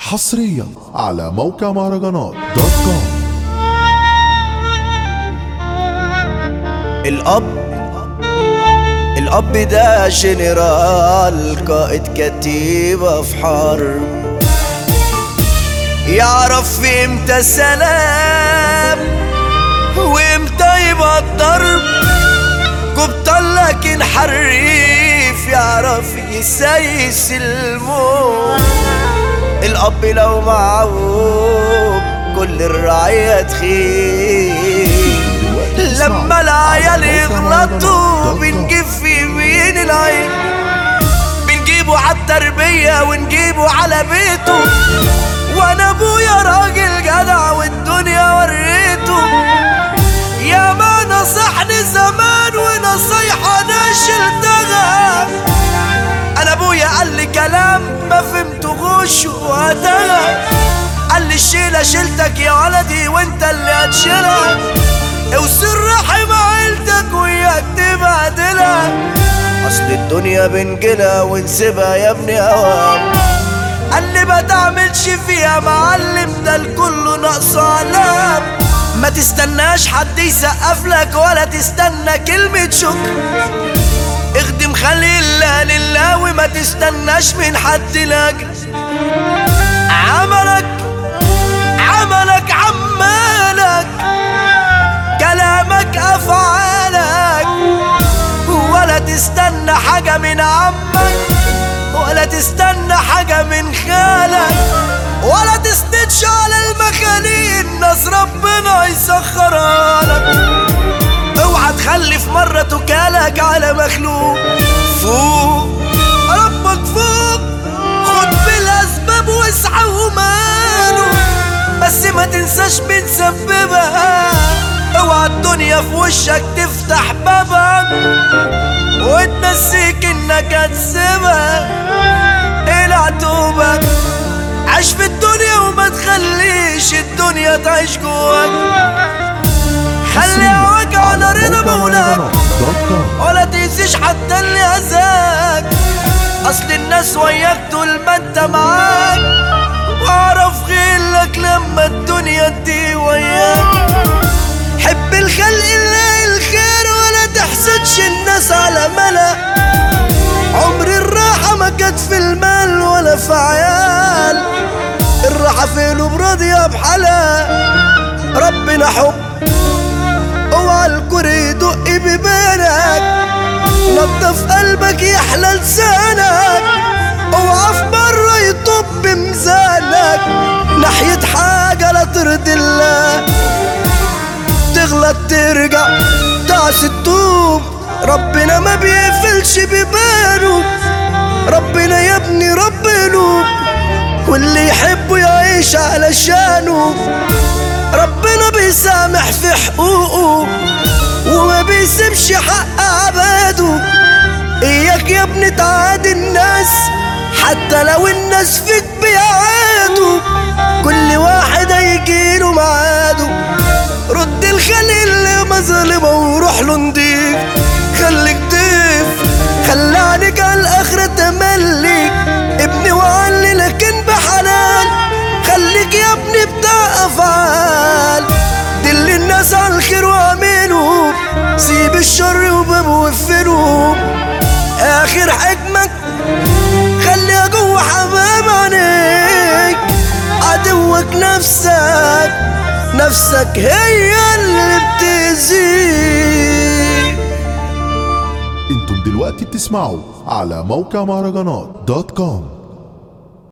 حصريا على موقع مهرجانات دوت كوم الأب الأب ده جنرال قائد كتيبة في حرب يعرف في امتى سلام وامتى يبقى الضرب قبطان لكن حريف يعرف يسيس الموت الأب لو معه كل الرعية تخيف لما العيال يغلطوا بنجيب في يمين العين بنجيبه على التربية ونجيبه على بيته وانا ابويا راجل جدع والدنيا وريته يا ما نصحني زمان ونصيحة انا شلتها انا ابويا قال لي كلام ما فهمتهوش وقتها قال لي الشيلة شيلتك يا ولدي وانت اللي هتشيلها اوصل رحم عيلتك وياك تبهدلها اصل الدنيا بنجيلها ونسيبها يا ابني اوام قال لي ما تعملش فيها معلم ده الكل ناقص علام ما تستناش حد يسقف لك ولا تستنى كلمة شكر اخدم خلي الله لله وما تستناش من حد لاجل عملك عملك عمالك كلامك افعالك ولا تستنى حاجة من عمك ولا تستنى حاجة من خالك ولا تستنش على المخالين ناس ربنا يسخرها لك اوعى تخلي في مرة توكالك على مخلوق فوق ربك فوق خد بالاسباب واسعى وماله بس ما تنساش مين سببها اوعى الدنيا في وشك تفتح بابك وتنسيك انك هتسيبها الى توبك عيش في الدنيا وما تخليش الدنيا تعيش جواك خلي هواك على رضا مولاك دوت كوم ولا تنسيش حتى اللي اذاك اصل الناس وياك طول ما انت معاك واعرف غيرك لما الدنيا تدي وياك حب الخلق الله الخير ولا تحسدش الناس على ملا عمر الراحة ما كانت في المال ولا في عيال الراحة في قلوب راضية بحالها ربنا حب اوعى الكري يدق ببالك نضف قلبك يحلى لسانك اوعى في مرة يطب بميزانك ناحية حاجة لا ترضي الله تغلط ترجع تعس التوب ربنا ما بيقفلش بباله ربنا يا ابني رب قلوب واللي يحبه يعيش علشانه ربنا بيسامح في حقوقه وما بيسيبش حق عباده اياك يا ابني تعادي الناس حتى لو الناس فيك بيعادوا كل واحد هيجيله ميعاده رد الخليل اللي مظلمه وروح له نضيف خليك ضيف خلي عليك على الاخرة تملي ابني وعلي لكن بحلال خليك يا ابني بتاع افعال دل الناس على الخير واعمله سيب الشر وباب وقفله اخر حكمك خليها جوه حمام عينيك عدوك نفسك نفسك هي اللي بتأذيك انتم دلوقتي بتسمعوا على موقع مهرجانات دوت كوم